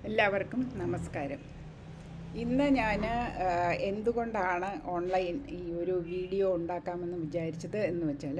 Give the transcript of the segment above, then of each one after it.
എല്ലാവർക്കും നമസ്കാരം ഇന്ന് ഞാൻ എന്തുകൊണ്ടാണ് ഓൺലൈൻ ഈ ഒരു വീഡിയോ ഉണ്ടാക്കാമെന്ന് വിചാരിച്ചത് എന്ന് വെച്ചാൽ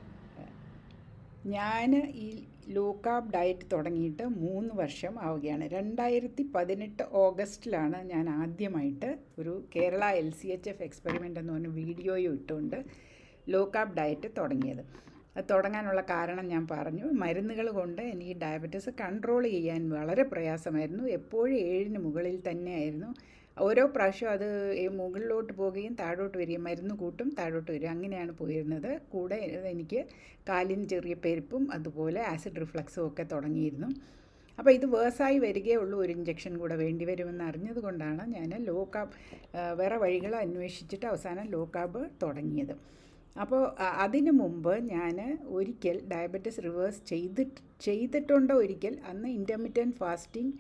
ഞാൻ ഈ ലോ കാർബ് ഡയറ്റ് തുടങ്ങിയിട്ട് മൂന്ന് വർഷം ആവുകയാണ് രണ്ടായിരത്തി പതിനെട്ട് ഓഗസ്റ്റിലാണ് ഞാൻ ആദ്യമായിട്ട് ഒരു Kerala L C H F experiment എന്ന് പറഞ്ഞ വീഡിയോയും ഇട്ടുകൊണ്ട് ലോ കാർബ് ഡയറ്റ് തുടങ്ങിയത് അത് തുടങ്ങാനുള്ള കാരണം ഞാൻ പറഞ്ഞു മരുന്നുകൾ കൊണ്ട് എനിക്ക് ഡയബറ്റീസ് കൺട്രോൾ ചെയ്യാൻ വളരെ പ്രയാസമായിരുന്നു എപ്പോഴും ഏഴിന് മുകളിൽ തന്നെയായിരുന്നു ഓരോ പ്രാവശ്യം അത് ഈ മുകളിലോട്ട് പോവുകയും താഴോട്ട് വരികയും മരുന്ന് കൂട്ടും താഴോട്ട് വരിക അങ്ങനെയാണ് പോയിരുന്നത് കൂടെ എനിക്ക് കാലിന് ചെറിയ പെരുപ്പും അതുപോലെ ആസിഡ് റിഫ്ലക്സും ഒക്കെ തുടങ്ങിയിരുന്നു അപ്പോൾ ഇത് വേഴ്സായി വരികയേ ഉള്ളൂ ഒരു ഇഞ്ചക്ഷൻ കൂടെ വേണ്ടി വരുമെന്ന് അറിഞ്ഞത് കൊണ്ടാണ് ഞാൻ ലോ കാബ് വേറെ വഴികൾ അന്വേഷിച്ചിട്ട് അവസാനം ലോ കാബ് തുടങ്ങിയത് അപ്പോൾ അതിനു മുമ്പ് ഞാൻ ഒരിക്കൽ ഡയബറ്റിസ് റിവേഴ്സ് ചെയ്തിട്ട് ചെയ്തിട്ടുണ്ട് ഒരിക്കൽ അന്ന് intermittent fasting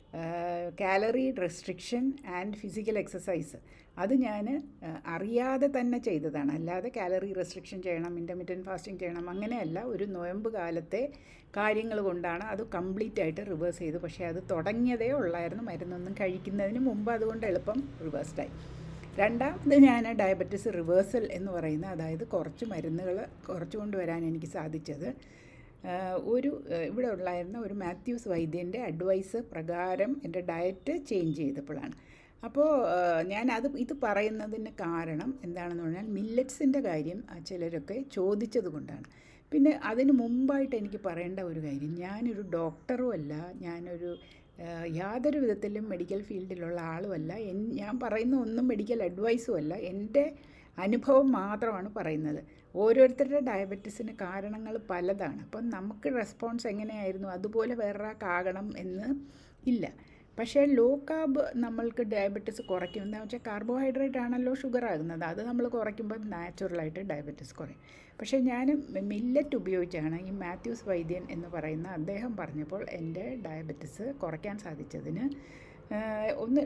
calorie restriction and physical exercise അത് ഞാൻ അറിയാതെ തന്നെ ചെയ്തതാണ് അല്ലാതെ കാലറി റെസ്ട്രിക്ഷൻ ചെയ്യണം ഇൻ്റർമീഡിയൻറ്റ് ഫാസ്റ്റിംഗ് ചെയ്യണം അങ്ങനെയല്ല ഒരു നോയമ്പ് കാലത്തെ കാര്യങ്ങൾ കൊണ്ടാണ് അത് കംപ്ലീറ്റ് ആയിട്ട് റിവേഴ്സ് ചെയ്തു പക്ഷേ അത് തുടങ്ങിയതേ ഉള്ളായിരുന്നു മരുന്നൊന്നും കഴിക്കുന്നതിന് മുമ്പ് അതുകൊണ്ട് എളുപ്പം റിവേഴ്സ്ഡായി രണ്ടാമത് ഞാൻ ഡയബറ്റിസ് റിവേഴ്സൽ എന്ന് പറയുന്ന അതായത് കുറച്ച് മരുന്നുകൾ കുറച്ച് കൊണ്ടുവരാൻ എനിക്ക് സാധിച്ചത് ഒരു ഇവിടെ ഉള്ളായിരുന്ന ഒരു മാത്യൂസ് വൈദ്യൻ്റെ അഡ്വൈസ് പ്രകാരം എൻ്റെ ഡയറ്റ് ചേഞ്ച് ചെയ്തപ്പോഴാണ് അപ്പോൾ ഞാൻ അത് ഇത് പറയുന്നതിന് കാരണം എന്താണെന്ന് പറഞ്ഞാൽ മില്ലറ്റ്സിൻ്റെ കാര്യം ചിലരൊക്കെ ചോദിച്ചത് കൊണ്ടാണ് പിന്നെ അതിന് മുമ്പായിട്ട് എനിക്ക് പറയേണ്ട ഒരു കാര്യം ഞാനൊരു ഡോക്ടറും അല്ല ഞാനൊരു യാതൊരു വിധത്തിലും മെഡിക്കൽ ഫീൽഡിലുള്ള ആളുമല്ല എൻ ഞാൻ പറയുന്ന ഒന്നും മെഡിക്കൽ അഡ്വൈസും അല്ല എൻ്റെ അനുഭവം മാത്രമാണ് പറയുന്നത് ഓരോരുത്തരുടെ ഡയബറ്റീസിന് കാരണങ്ങൾ പലതാണ് അപ്പം നമുക്ക് റെസ്പോൺസ് എങ്ങനെയായിരുന്നു അതുപോലെ വേറൊരാൾക്കാകണം എന്ന് ഇല്ല പക്ഷേ ലോ കാർബ് നമ്മൾക്ക് ഡയബറ്റീസ് കുറയ്ക്കും എന്താണെന്ന് വെച്ചാൽ കാർബോഹൈഡ്രേറ്റ് ആണല്ലോ ഷുഗർ ആകുന്നത് അത് നമ്മൾ കുറയ്ക്കുമ്പോൾ നാച്ചുറലായിട്ട് ഡയബറ്റീസ് കുറയും പക്ഷേ ഞാൻ മില്ലറ്റ് ഉപയോഗിച്ചാണ് ഈ മാത്യൂസ് വൈദ്യൻ എന്ന് പറയുന്ന അദ്ദേഹം പറഞ്ഞപ്പോൾ എൻ്റെ ഡയബറ്റീസ് കുറയ്ക്കാൻ സാധിച്ചതിന് ഒന്ന്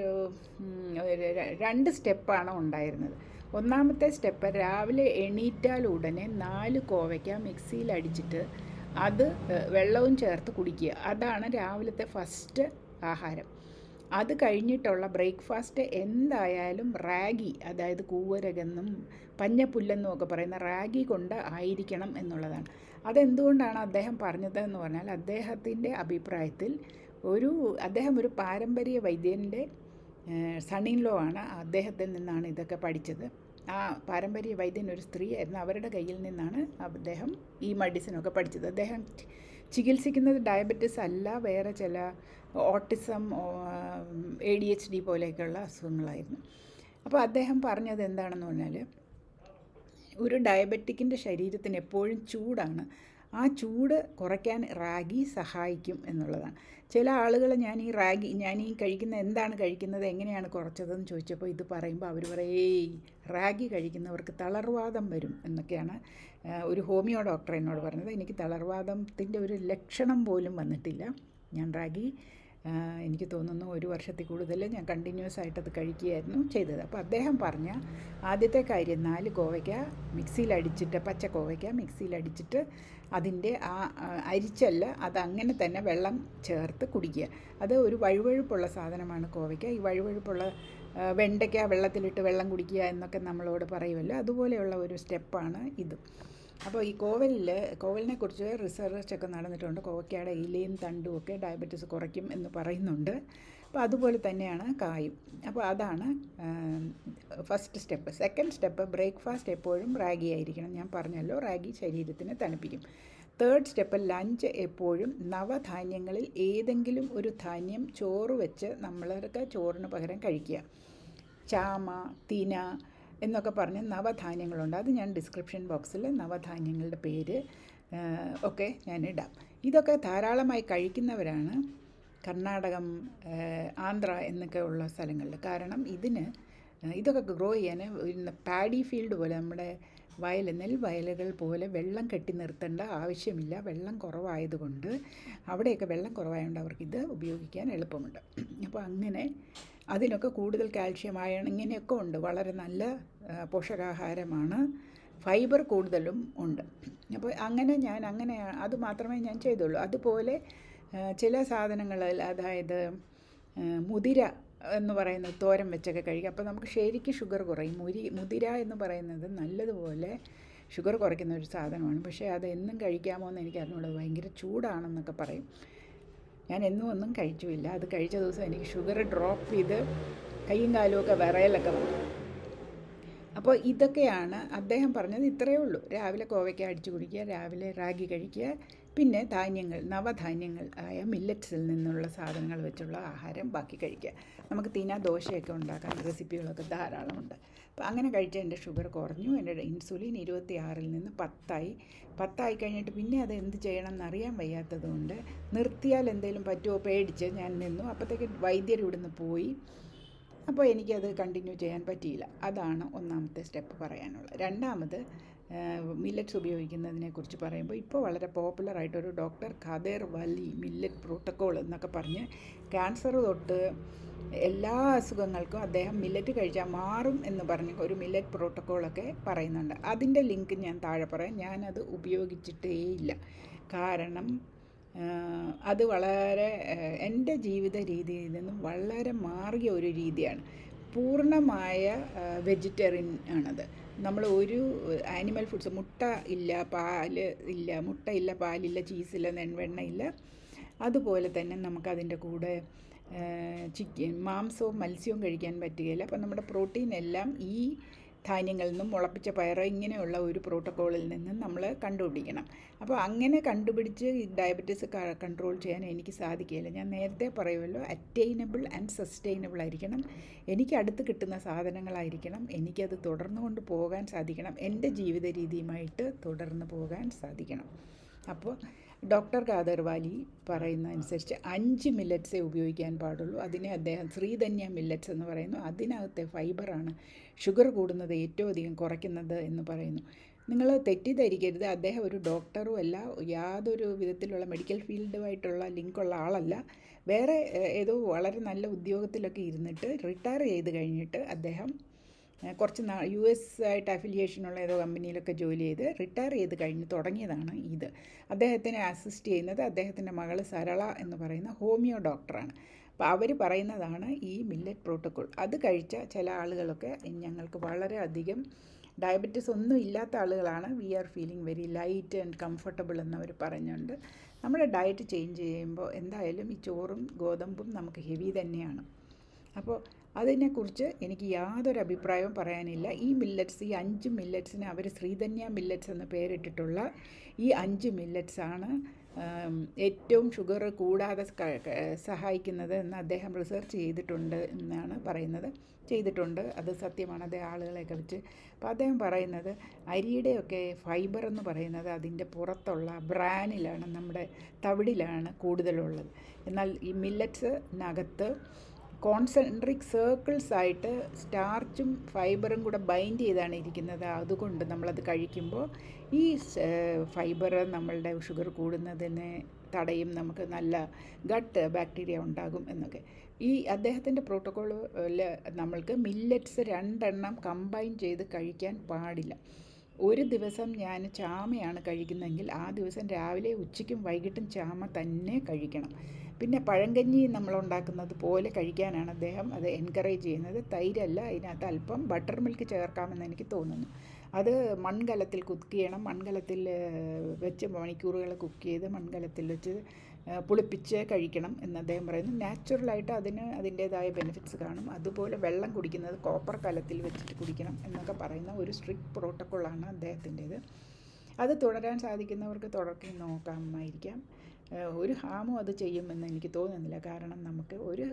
രണ്ട് സ്റ്റെപ്പാണ് ഉണ്ടായിരുന്നത് ഒന്നാമത്തെ സ്റ്റെപ്പ് രാവിലെ എണീറ്റാൽ ഉടനെ നാല് കോവയ്ക്ക മിക്സിയിൽ അടിച്ചിട്ട് അത് വെള്ളവും ചേർത്ത് കുടിക്കുക അതാണ് രാവിലത്തെ ഫസ്റ്റ് ആഹാരം അത് കഴിഞ്ഞിട്ടുള്ള ബ്രേക്ക്ഫാസ്റ്റ് എന്തായാലും റാഗി അതായത് കൂവരകെന്നും പഞ്ഞപ്പുല്ലെന്നും ഒക്കെ പറയുന്ന റാഗി കൊണ്ട് ആയിരിക്കണം എന്നുള്ളതാണ് അതെന്തുകൊണ്ടാണ് അദ്ദേഹം പറഞ്ഞത് എന്ന് പറഞ്ഞാൽ അദ്ദേഹത്തിൻ്റെ അഭിപ്രായത്തിൽ ഒരു അദ്ദേഹം ഒരു പാരമ്പര്യ വൈദ്യൻ്റെ സണിൻലോ ആണ് അദ്ദേഹത്തിൽ നിന്നാണ് ഇതൊക്കെ പഠിച്ചത് ആ പാരമ്പര്യ വൈദ്യൻ ഒരു സ്ത്രീ ആയിരുന്നു അവരുടെ കയ്യിൽ നിന്നാണ് അദ്ദേഹം ഈ മെഡിസിനൊക്കെ പഠിച്ചത് അദ്ദേഹം ചികിത്സിക്കുന്നത് ഡയബറ്റിസ് അല്ല വേറെ ചില autism A D H D പോലെയൊക്കെയുള്ള അസുഖങ്ങളായിരുന്നു അപ്പോൾ അദ്ദേഹം പറഞ്ഞത് എന്താണെന്ന് പറഞ്ഞാൽ ഒരു ഡയബറ്റിക്കിൻ്റെ ശരീരത്തിന് എപ്പോഴും ചൂടാണ് ആ ചൂട് കുറയ്ക്കാൻ റാഗി സഹായിക്കും എന്നുള്ളതാണ് ചില ആളുകൾ ഞാൻ ഈ റാഗി ഞാൻ ഈ കഴിക്കുന്ന എന്താണ് കഴിക്കുന്നത് എങ്ങനെയാണ് കുറച്ചതെന്ന് ചോദിച്ചപ്പോൾ ഇത് പറയുമ്പോൾ അവർ പറയേ റാഗി കഴിക്കുന്നവർക്ക് തളർവാദം വരും എന്നൊക്കെയാണ് ഒരു ഹോമിയോ ഡോക്ടർ എന്നോട് പറഞ്ഞത് എനിക്ക് തളർവാദത്തിൻ്റെ ഒരു ലക്ഷണം പോലും വന്നിട്ടില്ല ഞാൻ റാഗി എനിക്ക് തോന്നുന്നു ഒരു വർഷത്തിൽ കൂടുതൽ ഞാൻ കണ്ടിന്യൂസ് ആയിട്ട് അത് കഴിക്കുകയായിരുന്നു ചെയ്തത് അപ്പോൾ അദ്ദേഹം പറഞ്ഞ ആദ്യത്തെ കാര്യം നാല് കോവയ്ക്ക മിക്സിയിൽ അടിച്ചിട്ട് പച്ച കോവയ്ക്ക മിക്സിയിൽ അടിച്ചിട്ട് അതിൻ്റെ ആ അരിച്ചല്ല അത് അങ്ങനെ തന്നെ വെള്ളം ചേർത്ത് കുടിക്കുക അത് ഒരു വഴുവഴുപ്പുള്ള സാധനമാണ് കോവയ്ക്ക ഈ വഴുവഴുപ്പുള്ള വെണ്ടയ്ക്ക വെള്ളത്തിലിട്ട് വെള്ളം കുടിക്കുക എന്നൊക്കെ നമ്മളോട് പറയുമല്ലോ അതുപോലെയുള്ള ഒരു സ്റ്റെപ്പാണ് ഇത് അപ്പോൾ ഈ കോവലിൽ കോവലിനെ കുറിച്ച് റിസർച്ച് ഒക്കെ നടന്നിട്ടുണ്ട് കോവയ്ക്കയുടെ ഇലയും തണ്ടും ഒക്കെ ഡയബറ്റീസ് കുറയ്ക്കും എന്ന് പറയുന്നുണ്ട് അപ്പോൾ അതുപോലെ തന്നെയാണ് കായും അപ്പോൾ അതാണ് first step second step breakfast എപ്പോഴും റാഗി ആയിരിക്കണം ഞാൻ പറഞ്ഞല്ലോ റാഗി ശരീരത്തിന് തണുപ്പിക്കും തേർഡ് സ്റ്റെപ്പ് ലഞ്ച് എപ്പോഴും നവധാന്യങ്ങളിൽ ഏതെങ്കിലും ഒരു ധാന്യം ചോറ് വെച്ച് നമ്മൾക്ക് ചോറിന് പകരം കഴിക്കുക ചാമ തിന എന്നൊക്കെ പറഞ്ഞ് നവധാന്യങ്ങളുണ്ട് അത് ഞാൻ ഡിസ്ക്രിപ്ഷൻ ബോക്സിൽ നവധാന്യങ്ങളുടെ പേര് ഒക്കെ ഞാൻ ഇടാം ഇതൊക്കെ ധാരാളമായി കഴിക്കുന്നവരാണ് കർണാടകം ആന്ധ്ര എന്നൊക്കെ ഉള്ള സ്ഥലങ്ങളിൽ കാരണം ഇതിന് ഇതൊക്കെ ഗ്രോ ചെയ്യാൻ പാഡി ഫീൽഡ് പോലെ നമ്മുടെ വയൽ നെൽവയലുകൾ പോലെ വെള്ളം കെട്ടി നിർത്തേണ്ട ആവശ്യമില്ല വെള്ളം കുറവായതുകൊണ്ട് അവിടെയൊക്കെ വെള്ളം കുറവായതുകൊണ്ട് അവർക്ക് ഇത് ഉപയോഗിക്കാൻ എളുപ്പമുണ്ട് അപ്പോൾ അങ്ങനെ അതിനൊക്കെ കൂടുതൽ കാൽഷ്യം അയൺ ഇങ്ങനെയൊക്കെ ഉണ്ട് വളരെ നല്ല പോഷകാഹാരമാണ് ഫൈബർ കൂടുതലും ഉണ്ട് അപ്പോൾ അങ്ങനെ ഞാൻ അങ്ങനെ അത് മാത്രമേ ഞാൻ ചെയ്തുള്ളൂ അതുപോലെ ചില സാധനങ്ങളിൽ അതായത് മുതിര എന്ന് പറയുന്നത് തോരൻ വെച്ചൊക്കെ കഴിക്കുക അപ്പോൾ നമുക്ക് ശരിക്കും ഷുഗർ കുറയും മുരി മുതിര എന്ന് പറയുന്നത് നല്ലതുപോലെ ഷുഗർ കുറയ്ക്കുന്ന ഒരു സാധനമാണ് പക്ഷേ അത് എന്നും കഴിക്കാമോ എന്ന് എനിക്ക് അറിഞ്ഞൂടാ ഭയങ്കര ചൂടാണെന്നൊക്കെ പറയും ഞാൻ എന്നും ഒന്നും കഴിച്ചുമില്ല അത് കഴിച്ച ദിവസം എനിക്ക് ഷുഗർ ഡ്രോപ്പ് ചെയ്ത് കൈയും കാലും ഒക്കെ വിറയലൊക്കെ വന്നു അപ്പോൾ ഇതൊക്കെയാണ് അദ്ദേഹം പറഞ്ഞത് ഇത്രയേ ഉള്ളൂ രാവിലെ കോവയ്ക്ക അടിച്ചു കുടിക്കുക രാവിലെ റാഗി കഴിക്കുക പിന്നെ ധാന്യങ്ങൾ നവധാന്യങ്ങൾ ആയ മില്ലറ്റ്സിൽ നിന്നുള്ള സാധനങ്ങൾ വെച്ചുള്ള ആഹാരം ബാക്കി കഴിക്കുക നമുക്ക് തീന ദോശയൊക്കെ ഉണ്ടാക്കാൻ റെസിപ്പികളൊക്കെ ധാരാളമുണ്ട് അപ്പോൾ അങ്ങനെ കഴിച്ച എൻ്റെ ഷുഗർ കുറഞ്ഞു എൻ്റെ ഇൻസുലിൻ ഇരുപത്തി ആറിൽ നിന്ന് പത്തായി പത്തായി കഴിഞ്ഞിട്ട് പിന്നെ അത് എന്ത് ചെയ്യണം എന്നറിയാൻ വയ്യാത്തതുകൊണ്ട് നിർത്തിയാൽ എന്തെങ്കിലും പറ്റുമോ പേടിച്ച് ഞാൻ നിന്നു അപ്പോഴത്തേക്ക് വൈദ്യർ ഇവിടുന്ന് പോയി അപ്പോൾ എനിക്കത് കണ്ടിന്യൂ ചെയ്യാൻ പറ്റിയില്ല അതാണ് ഒന്നാമത്തെ സ്റ്റെപ്പ് പറയാനുള്ളത് രണ്ടാമത് മില്ലറ്റ്സ് ഉപയോഗിക്കുന്നതിനെ കുറിച്ച് പറയുമ്പോൾ ഇപ്പോൾ വളരെ പോപ്പുലറായിട്ടൊരു ഡോക്ടർ ഖാദേർ വലി മില്ലറ്റ് പ്രോട്ടോക്കോൾ എന്നൊക്കെ പറഞ്ഞ് ക്യാൻസർ തൊട്ട് എല്ലാ അസുഖങ്ങൾക്കും അദ്ദേഹം മില്ലറ്റ് കഴിച്ചാൽ മാറും എന്ന് പറഞ്ഞ് ഒരു മില്ലറ്റ് പ്രോട്ടോക്കോളൊക്കെ പറയുന്നുണ്ട് അതിൻ്റെ ലിങ്ക് ഞാൻ താഴെ പറയാം ഞാനത് ഉപയോഗിച്ചിട്ടേയില്ല കാരണം അത് വളരെ എൻ്റെ ജീവിത രീതിയിൽ നിന്നും വളരെ മാറിയ ഒരു രീതിയാണ് പൂർണ്ണമായ വെജിറ്റേറിയൻ ആണത് നമ്മൾ ഒരു ആനിമൽ ഫുഡ്സ് മുട്ട ഇല്ല പാല് ഇല്ല മുട്ട ഇല്ല പാലില്ല ചീസില്ല നെൺവെണ്ണ ഇല്ല അതുപോലെ തന്നെ നമുക്കതിൻ്റെ കൂടെ ചിക്കൻ മാംസവും മത്സ്യവും കഴിക്കാൻ പറ്റുകയില്ല അപ്പം നമ്മുടെ പ്രോട്ടീൻ എല്ലാം ഈ ധാന്യങ്ങളിൽ നിന്നും മുളപ്പിച്ച പയർ ഇങ്ങനെയുള്ള ഒരു പ്രോട്ടോക്കോളിൽ നിന്നും നമ്മൾ കണ്ടുപിടിക്കണം അപ്പോൾ അങ്ങനെ കണ്ടുപിടിച്ച് ഡയബറ്റീസ് കൺട്രോൾ ചെയ്യാൻ എനിക്ക് സാധിക്കുകയില്ല ഞാൻ നേരത്തെ പറയുമല്ലോ അറ്റൈനബിൾ ആൻഡ് സസ്റ്റൈനബിൾ ആയിരിക്കണം എനിക്ക് അടുത്ത് കിട്ടുന്ന സാധനങ്ങളായിരിക്കണം എനിക്കത് തുടർന്നു കൊണ്ട് പോകാൻ സാധിക്കണം എൻ്റെ ജീവിത രീതിയുമായിട്ട് തുടർന്ന് പോകാൻ സാധിക്കണം അപ്പോൾ ഡോക്ടർ ഖാദർവാലി പറയുന്ന അനുസരിച്ച് അഞ്ച് മില്ലറ്റ്സേ ഉപയോഗിക്കാൻ പാടുള്ളൂ അതിനെ അദ്ദേഹം ശ്രീധന്യ മില്ലറ്റ്സ് എന്ന് പറയുന്നു അതിനകത്തെ ഫൈബറാണ് ഷുഗർ കൂടുന്നത് ഏറ്റവും അധികം കുറയ്ക്കുന്നത് എന്ന് പറയുന്നു നിങ്ങൾ തെറ്റിദ്ധരിക്കരുത് അദ്ദേഹം ഒരു ഡോക്ടറും അല്ല യാതൊരു വിധത്തിലുള്ള മെഡിക്കൽ ഫീൽഡുമായിട്ടുള്ള ലിങ്കുള്ള ആളല്ല വേറെ ഏതോ വളരെ നല്ല ഉദ്യോഗത്തിലൊക്കെ ഇരുന്നിട്ട് റിട്ടയർ ചെയ്ത് കഴിഞ്ഞിട്ട് അദ്ദേഹം കുറച്ച് നാ യു എസ് ആയിട്ട് അഫിലിയേഷനുള്ള ഏതോ കമ്പനിയിലൊക്കെ ജോലി ചെയ്ത് റിട്ടയർ ചെയ്ത് കഴിഞ്ഞ് തുടങ്ങിയതാണ് ഇത് അദ്ദേഹത്തിനെ അസിസ്റ്റ് ചെയ്യുന്നത് അദ്ദേഹത്തിൻ്റെ മകൾ സരള എന്ന് പറയുന്ന ഹോമിയോ ഡോക്ടറാണ് അപ്പോൾ അവർ പറയുന്നതാണ് ഈ മില്ലറ്റ് പ്രോട്ടോക്കോൾ അത് കഴിച്ച ചില ആളുകളൊക്കെ ഞങ്ങൾക്ക് വളരെയധികം ഡയബറ്റീസ് ഒന്നും ഇല്ലാത്ത ആളുകളാണ് we are feeling very light and comfortable എന്നവർ പറഞ്ഞുകൊണ്ട് നമ്മുടെ ഡയറ്റ് ചേഞ്ച് ചെയ്യുമ്പോൾ എന്തായാലും ഈ ചോറും ഗോതമ്പും നമുക്ക് ഹെവി തന്നെയാണ് അപ്പോൾ അതിനെക്കുറിച്ച് എനിക്ക് യാതൊരു അഭിപ്രായവും പറയാനില്ല ഈ മില്ലറ്റ്സ് ഈ അഞ്ച് മില്ലറ്റ്സിന് അവർ ശ്രീധന്യ മില്ലറ്റ്സ് എന്ന് പേരിട്ടിട്ടുള്ള ഈ അഞ്ച് മില്ലറ്റ്സാണ് ഏറ്റവും ഷുഗർ കൂടാതെ സഹായിക്കുന്നത് എന്ന് അദ്ദേഹം റിസർച്ച് ചെയ്തിട്ടുണ്ട് എന്നാണ് പറയുന്നത് ചെയ്തിട്ടുണ്ട് അത് സത്യമാണ് അദ്ദേഹം ആളുകളെയൊക്കെ വെച്ച് അപ്പോൾ അദ്ദേഹം പറയുന്നത് അരിയുടെയൊക്കെ ഫൈബർ എന്ന് പറയുന്നത് അതിൻ്റെ പുറത്തുള്ള ബ്രാനിലാണ് നമ്മുടെ തവിടിലാണ് കൂടുതലുള്ളത് എന്നാൽ ഈ മില്ലറ്റ്സിനകത്ത് കോൺസെൻട്രിക് സർക്കിൾസ് ആയിട്ട് സ്റ്റാർച്ചും ഫൈബറും കൂടെ ബൈൻഡ് ചെയ്താണ് ഇരിക്കുന്നത് അതുകൊണ്ട് നമ്മളത് കഴിക്കുമ്പോൾ ഈ ഫൈബർ നമ്മളുടെ ഷുഗർ കൂടുന്നതിന് തടയും നമുക്ക് നല്ല ഗട്ട് ബാക്ടീരിയ ഉണ്ടാകും എന്നൊക്കെ ഈ അദ്ദേഹത്തിൻ്റെ പ്രോട്ടോക്കോളിൽ നമ്മൾക്ക് മില്ലറ്റ്സ് രണ്ടെണ്ണം കമ്പൈൻ ചെയ്ത് കഴിക്കാൻ പാടില്ല ഒരു ദിവസം ഞാൻ ചാമയാണ് കഴിക്കുന്നതെങ്കിൽ ആ ദിവസം രാവിലെ ഉച്ചയ്ക്കും വൈകിട്ടും ചാമ തന്നെ കഴിക്കണം പിന്നെ പഴങ്കഞ്ഞി നമ്മൾ ഉണ്ടാക്കുന്നത് പോലെ കഴിക്കാനാണ് അദ്ദേഹം അത് എൻകറേജ് ചെയ്യുന്നത് തൈരല്ല അതിനകത്ത് അല്പം ബട്ടർ മിൽക്ക് ചേർക്കാമെന്ന് എനിക്ക് തോന്നുന്നു അത് മൺകലത്തിൽ കുക്ക് ചെയ്യണം മൺകലത്തിൽ വെച്ച് മണിക്കൂറുകൾ കുക്ക് ചെയ്ത് മൺകലത്തിൽ വെച്ച് പുളിപ്പിച്ച് കഴിക്കണം എന്ന് അദ്ദേഹം പറയുന്നു നാച്ചുറലായിട്ട് അതിന് അതിൻ്റേതായ ബെനിഫിറ്റ്സ് കാണും അതുപോലെ വെള്ളം കുടിക്കുന്നത് കോപ്പർ കലത്തിൽ വെച്ചിട്ട് കുടിക്കണം എന്നൊക്കെ പറയുന്ന ഒരു സ്ട്രിക്റ്റ് പ്രോട്ടോക്കോളാണ് അദ്ദേഹത്തിൻ്റേത് അത് തുടരാൻ സാധിക്കുന്നവർക്ക് തുടർക്കി നോക്കാമായിരിക്കാം ഒരു ഹാമും അത് ചെയ്യുമെന്ന് എനിക്ക് തോന്നുന്നില്ല കാരണം നമുക്ക് ഒരു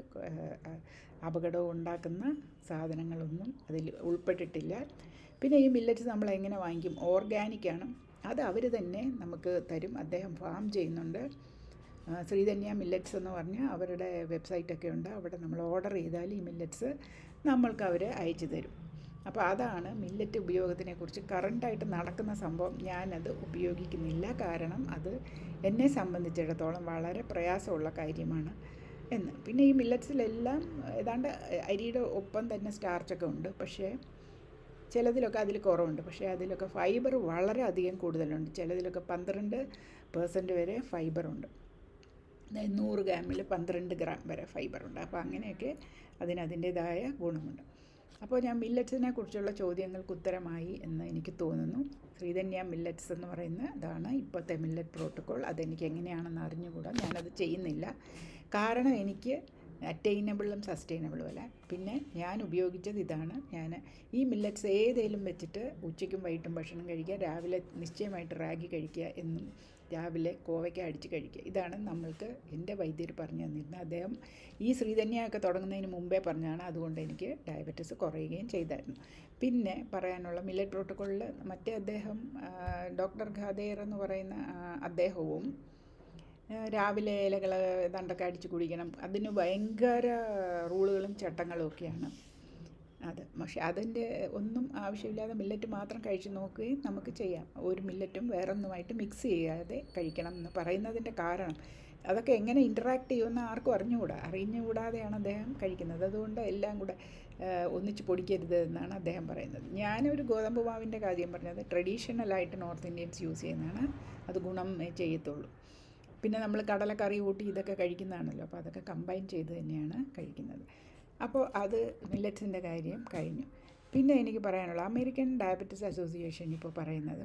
അപകടവും ഉണ്ടാക്കുന്ന സാധനങ്ങളൊന്നും അതിൽ ഉൾപ്പെട്ടിട്ടില്ല പിന്നെ ഈ മില്ലറ്റ്സ് നമ്മൾ എങ്ങനെ വാങ്ങിക്കും ഓർഗാനിക്കാണ് അത് അവർ തന്നെ നമുക്ക് തരും അദ്ദേഹം ഫാം ചെയ്യുന്നുണ്ട് ശ്രീധന്യ മില്ലറ്റ്സ് എന്ന് പറഞ്ഞ് അവരുടെ വെബ്സൈറ്റൊക്കെ ഉണ്ട് അവിടെ നമ്മൾ ഓർഡർ ചെയ്താൽ ഈ മില്ലറ്റ്സ് നമ്മൾക്ക് അവർ അയച്ചു തരും അപ്പോൾ അതാണ് മില്ലറ്റ് ഉപയോഗത്തിനെ കുറിച്ച് കറണ്ടായിട്ട് നടക്കുന്ന സംഭവം ഞാനത് ഉപയോഗിക്കുന്നില്ല കാരണം അത് എന്നെ സംബന്ധിച്ചിടത്തോളം വളരെ പ്രയാസമുള്ള കാര്യമാണ് എന്ന് പിന്നെ ഈ മില്ലറ്റ്സിലെല്ലാം ഏതാണ്ട് അരിയുടെ ഒപ്പം തന്നെ സ്റ്റാർച്ചൊക്കെ ഉണ്ട് പക്ഷേ ചിലതിലൊക്കെ അതിൽ കുറവുണ്ട് പക്ഷേ അതിലൊക്കെ ഫൈബർ വളരെ അധികം കൂടുതലുണ്ട് ചിലതിലൊക്കെ പന്ത്രണ്ട് പേഴ്സൻറ്റ് വരെ ഫൈബറുണ്ട് അതായത് നൂറ് ഗ്രാമിൽ പന്ത്രണ്ട് ഗ്രാം വരെ ഫൈബറുണ്ട് അപ്പോൾ അങ്ങനെയൊക്കെ അതിന് അതിൻ്റേതായ ഗുണമുണ്ട് അപ്പോൾ ഞാൻ മില്ലറ്റ്സിനെ കുറിച്ചുള്ള ചോദ്യങ്ങൾക്ക് ഉത്തരമായി എന്ന് എനിക്ക് തോന്നുന്നു ശ്രീധന്യ മില്ലറ്റ്സ് എന്ന് പറയുന്ന ഇതാണ് ഇപ്പോഴത്തെ മില്ലറ്റ് പ്രോട്ടോക്കോൾ അതെനിക്ക് എങ്ങനെയാണെന്ന് അറിഞ്ഞുകൂടാ ഞാനത് ചെയ്യുന്നില്ല കാരണം എനിക്ക് അറ്റൈനബിളും സസ്റ്റൈനബിളും അല്ല പിന്നെ ഞാൻ ഉപയോഗിച്ചത് ഇതാണ് ഞാൻ ഈ മില്ലറ്റ്സ് ഏതേലും വെച്ചിട്ട് ഉച്ചയ്ക്കും വൈകിട്ടും ഭക്ഷണം കഴിക്കുക രാവിലെ നിശ്ചയമായിട്ട് റാഗി കഴിക്കുക എന്നും രാവിലെ കോവയ്ക്ക അടിച്ച് കഴിക്കുക ഇതാണ് നമ്മൾക്ക് എൻ്റെ വൈദ്യർ പറഞ്ഞു തന്നിരുന്നത് അദ്ദേഹം ഈ ശ്രീധന്യൊക്കെ തുടങ്ങുന്നതിന് മുമ്പേ പറഞ്ഞാണ് അതുകൊണ്ട് എനിക്ക് ഡയബറ്റീസ് കുറയുകയും ചെയ്തായിരുന്നു പിന്നെ പറയാനുള്ള മില്ലറ്റ് പ്രോട്ടോക്കോളിൽ മറ്റേ അദ്ദേഹം ഡോക്ടർ ഖാദേർ എന്ന് പറയുന്ന അദ്ദേഹവും രാവിലെ ഇലകൾ ദണ്ടൊക്കെ അടിച്ച് കുടിക്കണം അതിന് ഭയങ്കര റൂളുകളും ചട്ടങ്ങളും ഒക്കെയാണ് അത് പക്ഷേ അതിൻ്റെ ഒന്നും ആവശ്യമില്ലാതെ മില്ലറ്റ് മാത്രം കഴിച്ച് നോക്കുകയും നമുക്ക് ചെയ്യാം ഒരു മില്ലറ്റും വേറൊന്നുമായിട്ട് മിക്സ് ചെയ്യാതെ കഴിക്കണം എന്ന് പറയുന്നതിൻ്റെ കാരണം അതൊക്കെ എങ്ങനെ ഇൻറ്ററാക്ട് ചെയ്യുമെന്ന് ആർക്കും അറിഞ്ഞുകൂടാ അറിഞ്ഞുകൂടാതെയാണ് അദ്ദേഹം കഴിക്കുന്നത് അതുകൊണ്ട് എല്ലാം കൂടെ ഒന്നിച്ച് പൊടിക്കരുത് എന്നാണ് അദ്ദേഹം പറയുന്നത് ഞാനൊരു ഗോതമ്പ് മാവിൻ്റെ കാര്യം പറഞ്ഞത് ട്രഡീഷണലായിട്ട് നോർത്ത് ഇന്ത്യൻസ് യൂസ് ചെയ്യുന്നതാണ് അത് ഗുണം ചെയ്യത്തുള്ളൂ പിന്നെ നമ്മൾ കടലക്കറി കൂട്ടി ഇതൊക്കെ കഴിക്കുന്നതാണല്ലോ അപ്പോൾ അതൊക്കെ കമ്പൈൻ ചെയ്ത് തന്നെയാണ് കഴിക്കുന്നത് അപ്പോൾ അത് മില്ലറ്റ്സിൻ്റെ കാര്യം കഴിഞ്ഞു പിന്നെ എനിക്ക് പറയാനുള്ള അമേരിക്കൻ ഡയബറ്റിസ് അസോസിയേഷൻ ഇപ്പോൾ പറയുന്നത്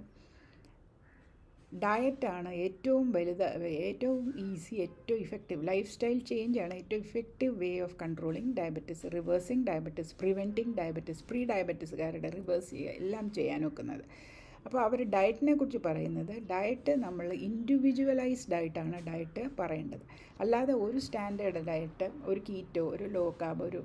ഡയറ്റാണ് ഏറ്റവും വലുത് ഏറ്റവും ഈസി ഏറ്റവും ഇഫക്റ്റീവ് ലൈഫ് സ്റ്റൈൽ ചേഞ്ചാണ് ഏറ്റവും effective way of controlling diabetes reversing diabetes preventing diabetes pre ഡയബറ്റിസുകാരുടെ റിവേഴ്സ് ചെയ്യുക എല്ലാം ചെയ്യാൻ ഒക്കുന്നത് അപ്പോൾ അവർ ഡയറ്റിനെ കുറിച്ച് പറയുന്നത് ഡയറ്റ് നമ്മൾ ഇൻഡിവിജ്വലൈസ്ഡ് ആയിട്ടാണ് ഡയറ്റ് പറയേണ്ടത് അല്ലാതെ ഒരു സ്റ്റാൻഡേർഡ് ഡയറ്റ് ഒരു കീറ്റോ ഒരു ലോ കാബ് ഒരു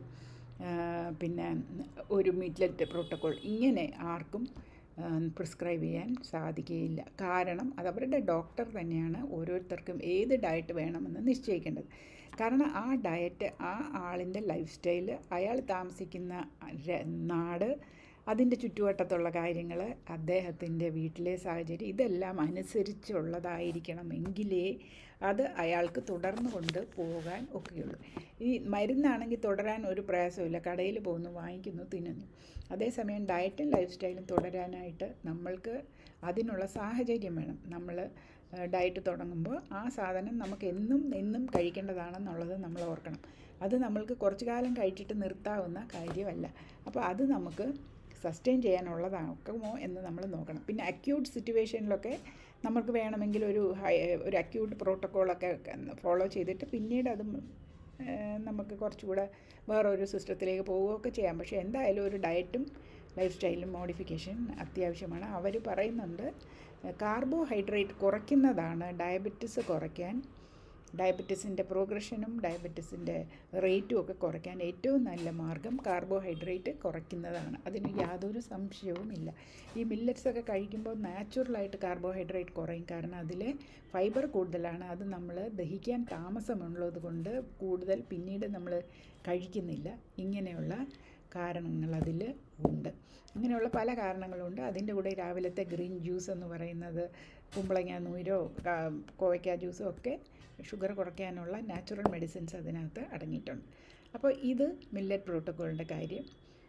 പിന്നെ ഒരു മിഡ്ലറ്റ് പ്രോട്ടോക്കോൾ ഇങ്ങനെ ആർക്കും പ്രിസ്ക്രൈബ് ചെയ്യാൻ സാധിക്കുകയില്ല കാരണം അത് അവരുടെ ഡോക്ടർ തന്നെയാണ് ഓരോരുത്തർക്കും ഏത് ഡയറ്റ് വേണമെന്ന് നിശ്ചയിക്കേണ്ടത് കാരണം ആ ഡയറ്റ് ആ ആളിൻ്റെ ലൈഫ് സ്റ്റൈല് അയാൾ താമസിക്കുന്ന നാട് അതിൻ്റെ ചുറ്റുവട്ടത്തുള്ള കാര്യങ്ങൾ അദ്ദേഹത്തിൻ്റെ വീട്ടിലെ സാഹചര്യം ഇതെല്ലാം അനുസരിച്ചുള്ളതായിരിക്കണം എങ്കിലേ അത് അയാൾക്ക് തുടർന്നു കൊണ്ട് പോകാൻ ഒക്കെയുള്ളൂ ഈ മരുന്നാണെങ്കിൽ തുടരാൻ ഒരു പ്രയാസമില്ല കടയിൽ പോകുന്നു വാങ്ങിക്കുന്നു തിന്നുന്നു അതേസമയം ഡയറ്റും ലൈഫ് സ്റ്റൈലും തുടരാനായിട്ട് നമ്മൾക്ക് അതിനുള്ള സാഹചര്യം വേണം നമ്മൾ ഡയറ്റ് തുടങ്ങുമ്പോൾ ആ സാധനം നമുക്ക് എന്നും എന്നും കഴിക്കേണ്ടതാണെന്നുള്ളത് നമ്മൾ ഓർക്കണം അത് നമ്മൾക്ക് കുറച്ചു കാലം കഴിച്ചിട്ട് നിർത്താവുന്ന കാര്യമല്ല അപ്പോൾ അത് നമുക്ക് സസ്റ്റെയിൻ ചെയ്യാനുള്ളതാക്കുമോ എന്ന് നമ്മൾ നോക്കണം പിന്നെ അക്യൂട്ട് സിറ്റുവേഷനിലൊക്കെ നമുക്ക് വേണമെങ്കിൽ ഒരു ഹൈ ഒരു അക്യൂട്ട് പ്രോട്ടോക്കോളൊക്കെ ഫോളോ ചെയ്തിട്ട് പിന്നീട് അത് നമുക്ക് കുറച്ചുകൂടെ വേറൊരു സിസ്റ്റത്തിലേക്ക് പോവുകയൊക്കെ ചെയ്യാം പക്ഷേ എന്തായാലും ഒരു ഡയറ്റും ലൈഫ് സ്റ്റൈലും മോഡിഫിക്കേഷൻ അത്യാവശ്യമാണ് അവർ പറയുന്നുണ്ട് കാർബോഹൈഡ്രേറ്റ് കുറയ്ക്കുന്നതാണ് ഡയബറ്റിസ് കുറയ്ക്കാൻ ഡയബറ്റീസിൻ്റെ പ്രോഗ്രഷനും ഡയബറ്റീസിൻ്റെ റേറ്റും ഒക്കെ കുറയ്ക്കാൻ ഏറ്റവും നല്ല മാർഗം കാർബോഹൈഡ്രേറ്റ് കുറയ്ക്കുന്നതാണ് അതിന് യാതൊരു സംശയവുമില്ല ഈ മില്ലറ്റ്സ് ഒക്കെ കഴിക്കുമ്പോൾ നാച്ചുറലായിട്ട് കാർബോഹൈഡ്രേറ്റ് കുറയും കാരണം അതിൽ ഫൈബർ കൂടുതലാണ് അത് നമ്മൾ ദഹിക്കാൻ താമസമുള്ളത് കൊണ്ട് കൂടുതൽ പിന്നീട് നമ്മൾ കഴിക്കുന്നില്ല ഇങ്ങനെയുള്ള കാരണങ്ങൾ അതിൽ ഉണ്ട് ഇങ്ങനെയുള്ള പല കാരണങ്ങളുണ്ട് അതിൻ്റെ കൂടെ രാവിലത്തെ ഗ്രീൻ ജ്യൂസ് എന്ന് പറയുന്നത് കുമ്പളങ്ങ നൂരോ കോവയ്ക്ക ജ്യൂസോ ഒക്കെ ഷുഗർ കുറയ്ക്കാനുള്ള നാച്ചുറൽ മെഡിസിൻസ് അതിനകത്ത് അടങ്ങിയിട്ടുണ്ട് അപ്പോൾ ഇത് മില്ലറ്റ് പ്രോട്ടോക്കോളിൻ്റെ കാര്യം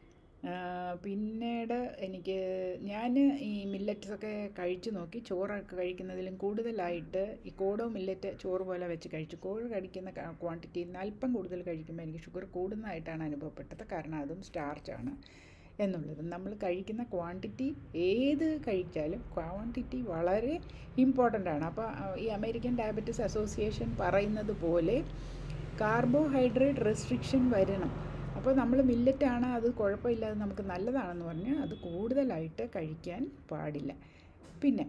പിന്നീട് എനിക്ക് ഞാൻ ഈ മില്ലറ്റ്സൊക്കെ കഴിച്ചു നോക്കി ചോറൊക്കെ കഴിക്കുന്നതിലും കൂടുതലായിട്ട് ഈ കോടോ മില്ലറ്റ് ചോറ് പോലെ വെച്ച് കഴിച്ചു കോഴ് കഴിക്കുന്ന ക്വാണ്ടിറ്റിയിൽ നിന്ന് അല്പം കൂടുതൽ കഴിക്കുമ്പോൾ എനിക്ക് ഷുഗർ കൂടുന്നതായിട്ടാണ് അനുഭവപ്പെട്ടത് കാരണം അതും സ്റ്റാർച്ചാണ് എന്നുള്ളത് നമ്മൾ കഴിക്കുന്ന ക്വാണ്ടിറ്റി ഏത് കഴിച്ചാലും ക്വാണ്ടിറ്റി വളരെ ഇമ്പോർട്ടൻ്റ് ആണ് അപ്പോൾ ഈ അമേരിക്കൻ ഡയബറ്റിസ് അസോസിയേഷൻ പറയുന്നത് പോലെ കാർബോഹൈഡ്രേറ്റ് റെസ്ട്രിക്ഷൻ വരണം അപ്പോൾ നമ്മൾ മില്ലറ്റാണ് അത് കുഴപ്പമില്ലാതെ നമുക്ക് നല്ലതാണെന്ന് പറഞ്ഞ് അത് കൂടുതലായിട്ട് കഴിക്കാൻ പാടില്ല പിന്നെ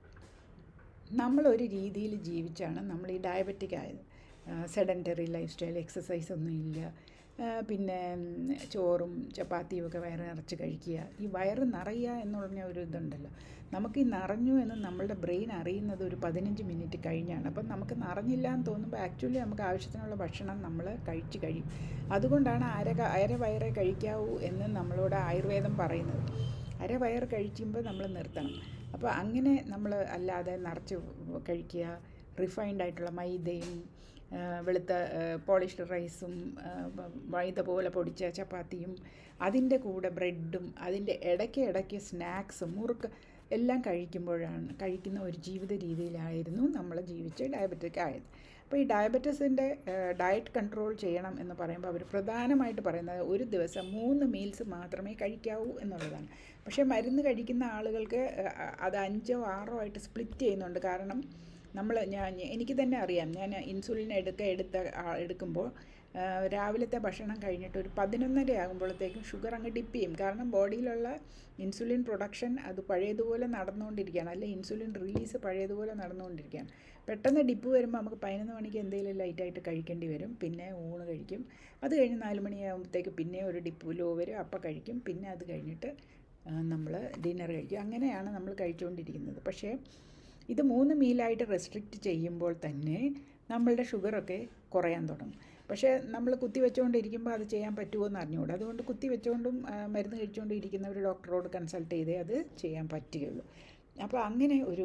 നമ്മളൊരു രീതിയിൽ ജീവിച്ചാണ് നമ്മൾ ഈ ഡയബറ്റിക് ആയത് സെഡൻറ്ററി ലൈഫ് സ്റ്റൈൽ എക്സസൈസ് ഒന്നും ഇല്ല പിന്നെ ചോറും ചപ്പാത്തിയും ഒക്കെ വയറ് നിറച്ച് കഴിക്കുക ഈ വയറ് നിറയുക എന്ന് പറഞ്ഞ ഒരു ഇതുണ്ടല്ലോ നമുക്ക് ഈ നിറഞ്ഞു എന്ന് നമ്മളുടെ ബ്രെയിൻ അറിയുന്നത് ഒരു പതിനഞ്ച് മിനിറ്റ് കഴിഞ്ഞാണ് അപ്പം നമുക്ക് നിറഞ്ഞില്ല എന്ന് തോന്നുമ്പോൾ ആക്ച്വലി നമുക്ക് ആവശ്യത്തിനുള്ള ഭക്ഷണം നമ്മൾ കഴിച്ച് കഴിയും അതുകൊണ്ടാണ് അര അര വയറെ കഴിക്കാവൂ എന്ന് നമ്മളോട് ആയുർവേദം പറയുന്നത് അര വയർ കഴിക്കുമ്പോൾ നമ്മൾ നിർത്തണം അപ്പോൾ അങ്ങനെ നമ്മൾ അല്ലാതെ നിറച്ച് കഴിക്കുക റിഫൈൻഡ് ആയിട്ടുള്ള മൈദയും വെളുത്ത പോളിഷ്ഡ് റൈസും മൈദ പോലെ പൊടിച്ച ചപ്പാത്തിയും അതിൻ്റെ കൂടെ ബ്രെഡും അതിൻ്റെ ഇടയ്ക്ക് ഇടയ്ക്ക് സ്നാക്സും മുറുക്ക് എല്ലാം കഴിക്കുമ്പോഴാണ് കഴിക്കുന്ന ഒരു ജീവിത രീതിയിലായിരുന്നു നമ്മൾ ജീവിച്ച് ഡയബറ്റിക് ആയത് അപ്പോൾ ഈ ഡയബറ്റീസിൻ്റെ ഡയറ്റ് കൺട്രോൾ ചെയ്യണം എന്ന് പറയുമ്പോൾ അവർ പ്രധാനമായിട്ട് പറയുന്നത് ഒരു ദിവസം മൂന്ന് മീൽസ് മാത്രമേ കഴിക്കാവൂ എന്നുള്ളതാണ് പക്ഷേ മരുന്ന് കഴിക്കുന്ന ആളുകൾക്ക് അത് അഞ്ചോ ആറോ ആയിട്ട് സ്പ്ലിറ്റ് ചെയ്യുന്നുണ്ട് കാരണം നമ്മൾ ഞാൻ എനിക്ക് തന്നെ അറിയാം ഞാൻ ഇൻസുലിൻ എടുക്ക എടുത്ത എടുക്കുമ്പോൾ രാവിലത്തെ ഭക്ഷണം കഴിഞ്ഞിട്ട് ഒരു പതിനൊന്നര ആകുമ്പോഴത്തേക്കും ഷുഗർ അങ്ങ് ഡിപ്പ് ചെയ്യും കാരണം ബോഡിയിലുള്ള ഇൻസുലിൻ പ്രൊഡക്ഷൻ അത് പഴയതുപോലെ നടന്നുകൊണ്ടിരിക്കുകയാണ് അല്ലെ ഇൻസുലിൻ റിലീസ് പഴയതുപോലെ നടന്നുകൊണ്ടിരിക്കുകയാണ് പെട്ടെന്ന് ഡിപ്പ് വരുമ്പോൾ നമുക്ക് പതിനൊന്ന് മണിക്ക് എന്തെങ്കിലും ലൈറ്റായിട്ട് കഴിക്കേണ്ടി വരും പിന്നെ ഊണ് കഴിക്കും അത് കഴിഞ്ഞ് നാല് മണിയാകുമ്പോഴത്തേക്ക് പിന്നെ ഒരു ഡിപ്പ് ലോ വരും അപ്പം കഴിക്കും പിന്നെ അത് കഴിഞ്ഞിട്ട് നമ്മൾ ഡിന്നർ കഴിക്കും അങ്ങനെയാണ് നമ്മൾ കഴിച്ചുകൊണ്ടിരിക്കുന്നത് പക്ഷേ ഇത് മൂന്ന് മീലായിട്ട് റെസ്ട്രിക്റ്റ് ചെയ്യുമ്പോൾ തന്നെ നമ്മളുടെ ഷുഗറൊക്കെ കുറയാൻ തുടങ്ങും പക്ഷേ നമ്മൾ കുത്തി വെച്ചുകൊണ്ടിരിക്കുമ്പോൾ അത് ചെയ്യാൻ പറ്റുമോ എന്ന് അറിഞ്ഞുകൂടാ അതുകൊണ്ട് കുത്തി വെച്ചുകൊണ്ടും മരുന്ന് കഴിച്ചുകൊണ്ടും ഇരിക്കുന്നവർ ഡോക്ടറോട് കൺസൾട്ട് ചെയ്തേ അത് ചെയ്യാൻ പറ്റുകയുള്ളൂ അപ്പോൾ അങ്ങനെ ഒരു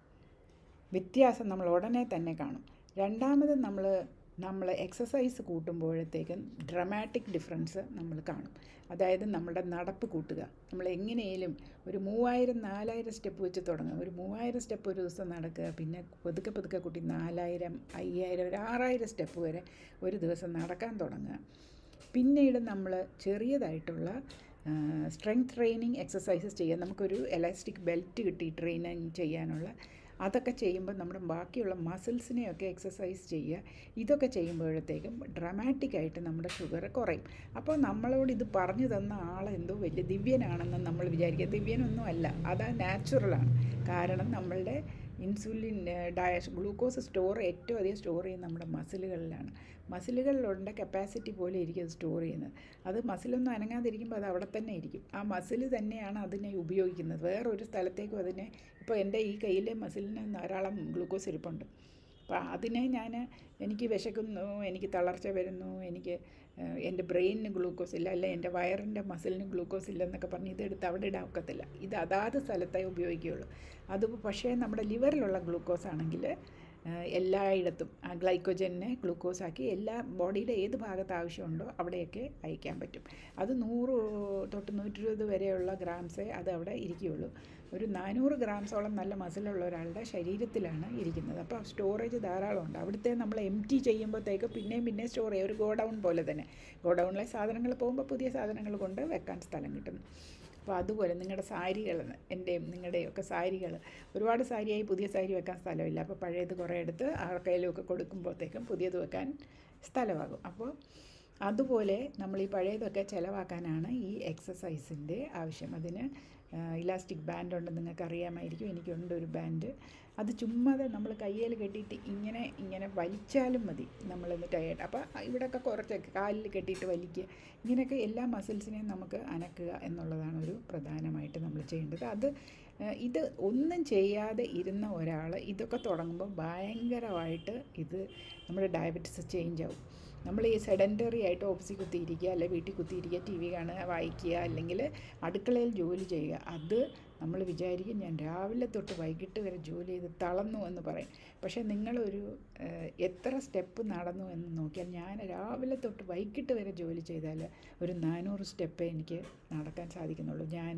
വ്യത്യാസം നമ്മൾ ഉടനെ തന്നെ കാണും രണ്ടാമത് നമ്മൾ നമ്മൾ എക്സസൈസ് കൂട്ടുമ്പോഴത്തേക്കും ഡ്രമാറ്റിക് ഡിഫറൻസ് നമ്മൾ കാണും അതായത് നമ്മുടെ നടപ്പ് കൂട്ടുക നമ്മൾ എങ്ങനെയും ഒരു മൂവായിരം നാലായിരം സ്റ്റെപ്പ് വെച്ച് തുടങ്ങുക ഒരു മൂവായിരം സ്റ്റെപ്പ് ഒരു ദിവസം നടക്കുക പിന്നെ പതുക്കെ പതുക്കെ കൂട്ടി നാലായിരം അയ്യായിരം ഒരു ആറായിരം സ്റ്റെപ്പ് വരെ ഒരു ദിവസം നടക്കാൻ തുടങ്ങുക പിന്നീട് നമ്മൾ ചെറിയതായിട്ടുള്ള സ്ട്രെങ്ത് ട്രെയിനിങ് എക്സസൈസസ് ചെയ്യാൻ നമുക്കൊരു എലാസ്റ്റിക് ബെൽറ്റ് കിട്ടി ട്രെയിനിങ് ചെയ്യാനുള്ള അതൊക്കെ ചെയ്യുമ്പോൾ നമ്മുടെ ബാക്കിയുള്ള മസിൽസിനെയൊക്കെ എക്സസൈസ് ചെയ്യുക ഇതൊക്കെ ചെയ്യുമ്പോഴത്തേക്കും ഡ്രമാറ്റിക്കായിട്ട് നമ്മുടെ ഷുഗർ കുറയും അപ്പോൾ നമ്മളോട് ഇത് പറഞ്ഞു തന്ന ആളെന്തോ വലിയ ദിവ്യനാണെന്ന് നമ്മൾ വിചാരിക്കുക ദിവ്യനൊന്നും അല്ല അത് നാച്ചുറലാണ് കാരണം നമ്മളുടെ ഇൻസുലിൻ ഡയ ഗ്ലൂക്കോസ് സ്റ്റോർ ഏറ്റവും അധികം സ്റ്റോർ ചെയ്യുന്നത് നമ്മുടെ മസിലുകളിലാണ് മസിലുകളിലുള്ള കപ്പാസിറ്റി പോലെ ഇരിക്കും അത് സ്റ്റോർ ചെയ്യുന്നത് അത് മസിലൊന്നും അനങ്ങാതിരിക്കുമ്പോൾ അത് അവിടെ തന്നെ ഇരിക്കും ആ മസിൽ തന്നെയാണ് അതിനെ ഉപയോഗിക്കുന്നത് വേറൊരു സ്ഥലത്തേക്കും അതിനെ ഇപ്പോൾ എൻ്റെ ഈ കയ്യിലെ മസിലിന് ധാരാളം ഗ്ലൂക്കോസ് ഇരിപ്പുണ്ട് അപ്പോൾ അതിനെ ഞാൻ എനിക്ക് വിശക്കുന്നു എനിക്ക് തളർച്ച വരുന്നു എനിക്ക് എൻ്റെ ബ്രെയിനിന് ഗ്ലൂക്കോസ് ഇല്ല അല്ല എൻ്റെ വയറിൻ്റെ മസിലിന് ഗ്ലൂക്കോസ് ഇല്ല എന്നൊക്കെ പറഞ്ഞ് ഇതെടുത്ത് അവിടെ ഇടാൻ ഒക്കത്തില്ല ഇത് അതാത് സ്ഥലത്തേ ഉപയോഗിക്കുകയുള്ളൂ അത് പക്ഷേ നമ്മുടെ ലിവറിലുള്ള ഗ്ലൂക്കോസ് ആണെങ്കിൽ എല്ലായിടത്തും ആ ഗ്ലൈക്കോജനെ ഗ്ലൂക്കോസ് ആക്കി എല്ലാ ബോഡിയുടെ ഏത് ഭാഗത്ത് ആവശ്യമുണ്ടോ അവിടെയൊക്കെ അയക്കാൻ പറ്റും അത് നൂറ് തൊട്ട് നൂറ്റി ഇരുപത് വരെയുള്ള ഗ്രാംസേ അത് അവിടെ ഇരിക്കുകയുള്ളൂ ഒരു നാനൂറ് ഗ്രാംസോളം നല്ല മസിലുള്ള ഒരാളുടെ ശരീരത്തിലാണ് ഇരിക്കുന്നത് അപ്പോൾ സ്റ്റോറേജ് ധാരാളമുണ്ട് അവിടുത്തെ നമ്മൾ എം ടി ചെയ്യുമ്പോഴത്തേക്ക് പിന്നെയും പിന്നെയും സ്റ്റോർ ചെയ്യും ഒരു ഗോഡൗൺ പോലെ തന്നെ ഗോഡൗണിലെ സാധനങ്ങൾ പോകുമ്പോൾ പുതിയ സാധനങ്ങൾ കൊണ്ട് വെക്കാൻ സ്ഥലം കിട്ടും അപ്പോൾ അതുപോലെ നിങ്ങളുടെ സാരികൾ എൻ്റെയും നിങ്ങളുടെയും ഒക്കെ സാരികൾ ഒരുപാട് സാരിയായി പുതിയ സാരി വെക്കാൻ സ്ഥലമില്ല അപ്പോൾ പഴയത് കുറേ എടുത്ത് ആർക്കെങ്കിലുമൊക്കെ കൊടുക്കുമ്പോഴത്തേക്കും പുതിയത് വെക്കാൻ സ്ഥലമാകും അപ്പോൾ അതുപോലെ നമ്മൾ ഈ പഴയതൊക്കെ ചിലവാക്കാനാണ് ഈ എക്സസൈസിൻ്റെ ആവശ്യം അതിന് ഇലാസ്റ്റിക് ബാൻഡ് ഉണ്ട് നിങ്ങൾക്ക് അറിയാമായിരിക്കും എനിക്കുണ്ട് ഒരു ബാൻഡ് അത് ചുമ്മാതെ നമ്മൾ കയ്യിൽ കെട്ടിയിട്ട് ഇങ്ങനെ ഇങ്ങനെ വലിച്ചാലും മതി നമ്മളൊന്ന് ടയേർഡ് അപ്പോൾ ഇവിടെയൊക്കെ കുറച്ചൊക്കെ കാലിൽ കെട്ടിയിട്ട് വലിക്കുക ഇങ്ങനെയൊക്കെ എല്ലാ മസിൽസിനെയും നമുക്ക് അനക്കുക എന്നുള്ളതാണ് ഒരു പ്രധാനമായിട്ട് നമ്മൾ ചെയ്യേണ്ടത് അത് ഇത് ഒന്നും ചെയ്യാതെ ഇരുന്ന ഒരാൾ ഇതൊക്കെ തുടങ്ങുമ്പോൾ ഭയങ്കരമായിട്ട് ഇത് നമ്മുടെ ഡയബറ്റിസ് ചേഞ്ച് ആവും നമ്മൾ ഈ സെഡൻറ്ററി ആയിട്ട് ഓഫീസിൽ കുത്തിയിരിക്കുക അല്ലെ വീട്ടിൽ കുത്തിയിരിക്കുക ടി വി കാണുക വായിക്കുക അല്ലെങ്കിൽ അടുക്കളയിൽ ജോലി ചെയ്യുക അത് നമ്മൾ വിചാരിക്കും ഞാൻ രാവിലെ തൊട്ട് വൈകിട്ട് വരെ ജോലി ചെയ്ത് തളർന്നു എന്ന് പറയും പക്ഷേ നിങ്ങളൊരു എത്ര സ്റ്റെപ്പ് നടന്നു എന്ന് നോക്കിയാൽ ഞാൻ രാവിലെ തൊട്ട് വൈകിട്ട് വരെ ജോലി ചെയ്താൽ ഒരു നാനൂറ് സ്റ്റെപ്പേ എനിക്ക് നടക്കാൻ സാധിക്കുന്നുള്ളൂ ഞാൻ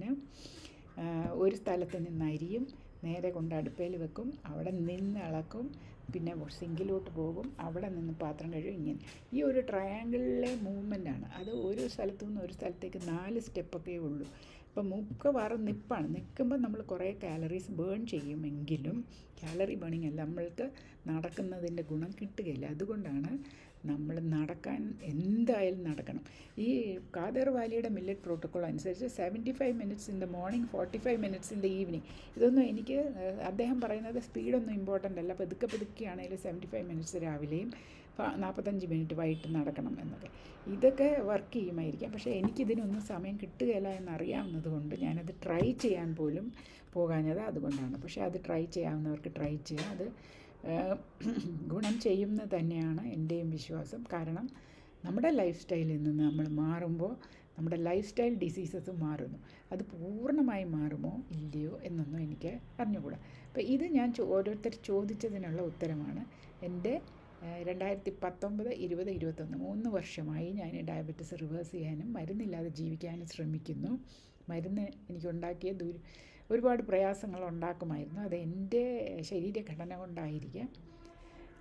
ഒരു സ്ഥലത്ത് നിന്ന് അരിയും നേരെ കൊണ്ട് അടുപ്പയിൽ വെക്കും അവിടെ നിന്ന് ഇളക്കും പിന്നെ സിങ്കിലോട്ട് പോകും അവിടെ നിന്ന് പാത്രം കഴുകും ഇങ്ങനെ ഈ ഒരു ട്രയാങ്കിളിലെ മൂവ്മെൻ്റാണ് അത് ഒരു സ്ഥലത്തു നിന്ന് ഒരു സ്ഥലത്തേക്ക് നാല് സ്റ്റെപ്പൊക്കെ ഉള്ളൂ അപ്പം മിക്കവാറും നിപ്പാണ് നിൽക്കുമ്പോൾ നമ്മൾ കുറേ കാലറീസ് ബേൺ ചെയ്യുമെങ്കിലും കാലറി ബേണിംഗ് അല്ല നമ്മൾക്ക് നടക്കുന്നതിൻ്റെ ഗുണം കിട്ടുകയില്ല അതുകൊണ്ടാണ് നമ്മൾ നടക്കാൻ എന്തായാലും നടക്കണം ഈ കാദർ വാലിയുടെ മില്ലറ്റ് പ്രോട്ടോക്കോൾ അനുസരിച്ച് seventy five minutes in the morning forty five minutes in the evening ഇതൊന്നും എനിക്ക് അദ്ദേഹം പറയുന്നത് സ്പീഡൊന്നും ഇമ്പോർട്ടൻ്റ് അല്ല പതുക്കെ പതുക്കെയാണെങ്കിലും സെവൻറ്റി ഫൈവ് മിനിറ്റ്സ് രാവിലെയും നാൽപ്പത്തഞ്ച് മിനിറ്റ് വൈകിട്ട് നടക്കണം എന്നൊക്കെ ഇതൊക്കെ വർക്ക് ചെയ്യുമായിരിക്കാം പക്ഷേ എനിക്കിതിനൊന്നും സമയം കിട്ടുകയില്ല എന്നറിയാവുന്നത് കൊണ്ട് ഞാനത് ട്രൈ ചെയ്യാൻ പോലും പോകാഞ്ഞത് അതുകൊണ്ടാണ് പക്ഷേ അത് ട്രൈ ചെയ്യാവുന്നവർക്ക് ട്രൈ ചെയ്യാം അത് ഗുണം ചെയ്യുന്നത് തന്നെയാണ് എൻ്റെയും വിശ്വാസം കാരണം നമ്മുടെ ലൈഫ് സ്റ്റൈലിൽ നിന്ന് നമ്മൾ മാറുമ്പോൾ നമ്മുടെ ലൈഫ് സ്റ്റൈൽ ഡിസീസസ് മാറുന്നു അത് പൂർണ്ണമായി മാറുമോ ഇല്ലയോ എന്നൊന്നും എനിക്ക് അറിഞ്ഞുകൂടാ അപ്പോൾ ഇത് ഞാൻ ഓരോരുത്തർ ചോദിച്ചതിനുള്ള ഉത്തരമാണ് എൻ്റെ രണ്ടായിരത്തി പത്തൊമ്പത് ഇരുപത് ഇരുപത്തൊന്ന് മൂന്ന് വർഷമായി ഞാൻ ഡയബറ്റിസ് റിവേഴ്സ് ചെയ്യാനും മരുന്നില്ലാതെ ജീവിക്കാനും ശ്രമിക്കുന്നു മരുന്ന് എനിക്കുണ്ടാക്കിയ ദൂര ഒരുപാട് പ്രയാസങ്ങൾ ഉണ്ടാക്കുമായിരുന്നു അത് എൻ്റെ ശരീരഘടന കൊണ്ടായിരിക്കാം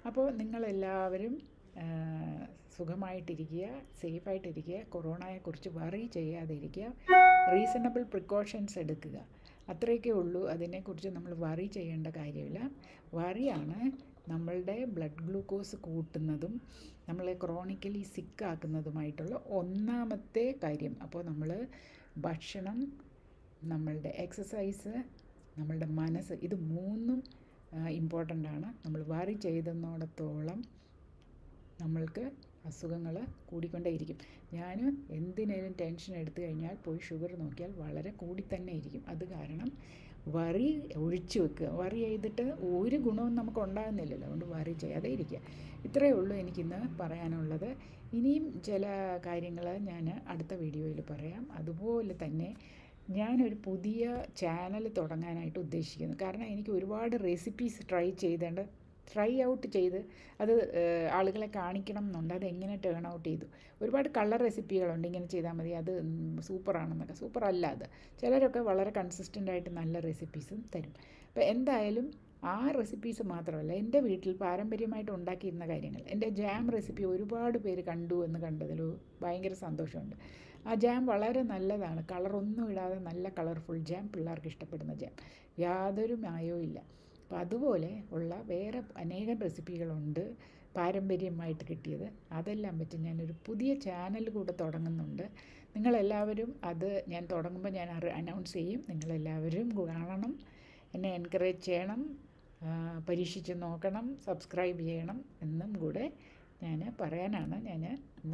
അപ്പോൾ നിങ്ങളെല്ലാവരും ആ, സുഖമായിട്ടിരിക്കുക സേഫായിട്ടിരിക്കുക കൊറോണയെക്കുറിച്ച് വറി ചെയ്യാതിരിക്കുക റീസണബിൾ പ്രിക്കോഷൻസ് എടുക്കുക അത്രയൊക്കെ ഉള്ളൂ അതിനെക്കുറിച്ച് നമ്മൾ വറി ചെയ്യേണ്ട കാര്യമില്ല വറിയാണ് നമ്മളുടെ ബ്ലഡ് ഗ്ലൂക്കോസ് കൂട്ടുന്നതും നമ്മളെ ക്രോണിക്കലി സിക്കാക്കുന്നതുമായിട്ടുള്ള ഒന്നാമത്തെ കാര്യം അപ്പോൾ നമ്മൾ ഭക്ഷണം നമ്മളുടെ എക്സസൈസ് നമ്മളുടെ മനസ്സ് ഇത് മൂന്നും ഇമ്പോർട്ടൻ്റ് ആണ് നമ്മൾ വറി ചെയ്തെന്നോടത്തോളം നമ്മൾക്ക് അസുഖങ്ങൾ കൂടിക്കൊണ്ടേയിരിക്കും ഞാൻ എന്തിനേലും ടെൻഷൻ എടുത്തു കഴിഞ്ഞാൽ പോയി ഷുഗർ നോക്കിയാൽ വളരെ കൂടി തന്നെ ഇരിക്കും അത് കാരണം വറി ഒഴിച്ചു വെക്കുക വറി ചെയ്തിട്ട് ഒരു ഗുണവും നമുക്ക് ഉണ്ടാകുന്നില്ലല്ലോ അതുകൊണ്ട് വറി ചെയ്യാതെ ഇരിക്കുക ഇത്രയേ ഉള്ളൂ എനിക്കിന്ന് പറയാനുള്ളത് ഇനിയും ചില കാര്യങ്ങൾ ഞാൻ അടുത്ത വീഡിയോയിൽ പറയാം അതുപോലെ തന്നെ ഞാനൊരു പുതിയ ചാനൽ തുടങ്ങാനായിട്ട് ഉദ്ദേശിക്കുന്നു കാരണം എനിക്ക് ഒരുപാട് റെസിപ്പീസ് ട്രൈ ചെയ്തേണ്ട ട്രൈ ഔട്ട് ചെയ്ത് അത് ഏഹ്, ആളുകളെ കാണിക്കണം എന്നുണ്ട് അത് എങ്ങനെ ടേൺ ഔട്ട് ചെയ്തു ഒരുപാട് കളർ റെസിപ്പികളുണ്ട് ഇങ്ങനെ ചെയ്താൽ മതി അത് സൂപ്പറാണെന്നൊക്കെ സൂപ്പർ അല്ല അത് ചിലരൊക്കെ വളരെ കൺസിസ്റ്റൻ്റ് ആയിട്ട് നല്ല റെസിപ്പീസും തരും അപ്പോൾ എന്തായാലും ആ റെസിപ്പീസ് മാത്രമല്ല എൻ്റെ വീട്ടിൽ പാരമ്പര്യമായിട്ട് ഉണ്ടാക്കിയിരുന്ന കാര്യങ്ങൾ എൻ്റെ ജാം റെസിപ്പി ഒരുപാട് പേര് കണ്ടു എന്ന് കണ്ടതിൽ ഭയങ്കര സന്തോഷമുണ്ട് ആ ജാം വളരെ നല്ലതാണ് കളറൊന്നും ഇടാതെ നല്ല കളർഫുൾ ജാം പിള്ളേർക്ക് ഇഷ്ടപ്പെടുന്ന ജാം യാതൊരു മായവും ഇല്ല അപ്പോൾ അതുപോലെ ഉള്ള വേറെ അനേകം റെസിപ്പികളുണ്ട് പാരമ്പര്യമായിട്ട് കിട്ടിയത് അതെല്ലാം വെച്ച് ഞാനൊരു പുതിയ ചാനൽ കൂടെ തുടങ്ങുന്നുണ്ട് നിങ്ങളെല്ലാവരും അത് ഞാൻ തുടങ്ങുമ്പോൾ ഞാൻ അനൗൺസ് ചെയ്യും നിങ്ങളെല്ലാവരും കാണണം എന്നെ എൻകറേജ് ചെയ്യണം ആ, പരീക്ഷിച്ച് നോക്കണം സബ്സ്ക്രൈബ് ചെയ്യണം എന്നും കൂടെ ഞാൻ പറയാനാണ് ഞാൻ